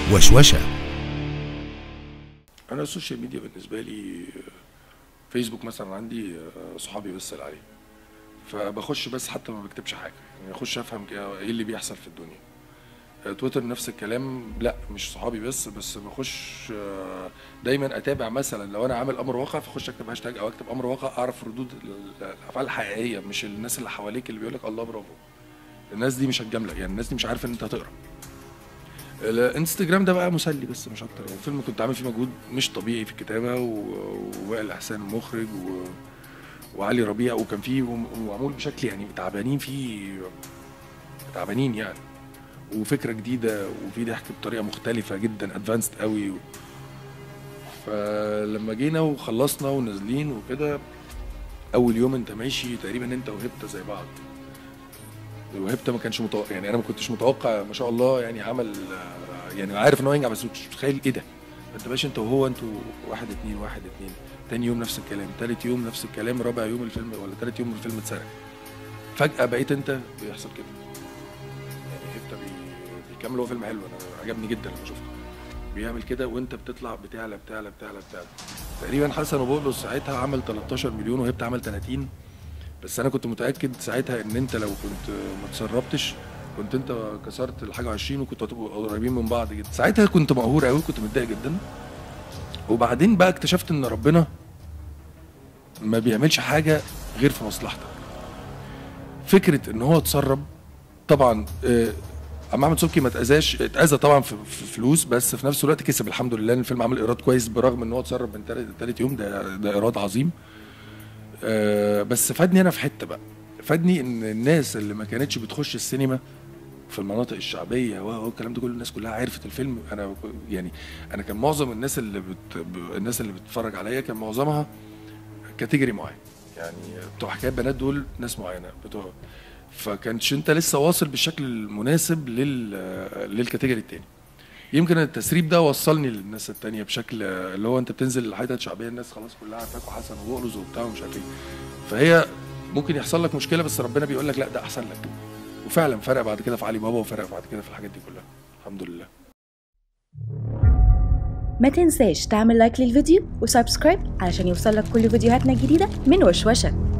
وشوشة انا السوشيال ميديا بالنسبه لي فيسبوك مثلا عندي صحابي بس اللي عليه فبخش بس حتى ما بكتبش حاجه يعني اخش افهم كده ايه اللي بيحصل في الدنيا تويتر نفس الكلام لا مش صحابي بس بس بخش آه، دايما اتابع مثلا لو انا عامل امر واقع فاخش اكتب هاشتاج او اكتب امر واقع اعرف ردود ال- الافعال الحقيقيه مش الناس اللي حواليك اللي بيقول لك الله برافو الناس دي مش هتجاملك يعني الناس دي مش عارفه ان انت هتقرا الانستجرام ده بقى مسلي بس مش اكتر يعني فيلم كنت عامل فيه مجهود مش طبيعي في الكتابه و- ووائل احسان المخرج و... وعلي ربيع وكان فيه وم- ومعمول بشكل يعني تعبانين فيه تعبانين يعني وفكره جديده وفي ضحك بطريقه مختلفه جدا ادفانسد قوي و... فلما جينا وخلصنا ونازلين وكده اول يوم انت ماشي تقريبا انت وهبته زي بعض وهبته ما كانش متوقع يعني انا ما كنتش متوقع ما شاء الله يعني عمل آه، يعني عارف ان هو ينجح بس مش متخيل ايه ده انت ماشي انت وهو انتوا واحد اتنين واحد اتنين تاني يوم نفس الكلام تالت يوم نفس الكلام رابع يوم الفيلم ولا تالت يوم الفيلم اتسرق فجأة بقيت انت بيحصل كده يعني هبته بي- بيكمل هو فيلم حلو انا عجبني جدا لما شفته بيعمل كده وانت بتطلع بتعلى بتعلى بتعلى بتعلى تقريبا حسن وبقلص ساعتها عمل 13 مليون وهبته عمل 30 بس انا كنت متاكد ساعتها ان انت لو كنت ما تسربتش كنت انت كسرت الحاجه 20 وكنت هتبقوا قريبين من بعض جدا ساعتها كنت مقهور قوي كنت متضايق جدا وبعدين بقى اكتشفت ان ربنا ما بيعملش حاجه غير في مصلحتك فكره ان هو اتسرب طبعا آه، عم احمد صبحي ما اتاذاش اتاذى طبعا في في فلوس بس في نفس الوقت كسب الحمد لله ان الفيلم عمل ايراد كويس برغم ان هو اتسرب من تالت تالت يوم ده ده ايراد عظيم آه، بس فادني انا في حته بقى فادني ان الناس اللي ما كانتش بتخش السينما في المناطق الشعبيه و- والكلام ده كله الناس كلها عرفت الفيلم انا ك- يعني انا كان معظم الناس اللي بت ب- الناس اللي بتتفرج عليا كان معظمها كاتيجوري معين يعني بتوع حكايات بنات دول ناس معينه بتوع فكانش انت لسه واصل بالشكل المناسب لل للكاتيجوري التاني يمكن التسريب ده وصلني للناس التانية بشكل اللي هو انت بتنزل الحتت شعبيه الناس خلاص كلها عارفاك وحسن وبقلص وبتاع ومش عارف ايه فهي ممكن يحصل لك مشكله بس ربنا بيقول لك لا ده احسن لك وفعلا فرق بعد كده في علي بابا وفرق بعد كده في الحاجات دي كلها الحمد لله ما تنساش تعمل لايك للفيديو وسبسكرايب علشان يوصلك كل فيديوهاتنا الجديدة من وشوشة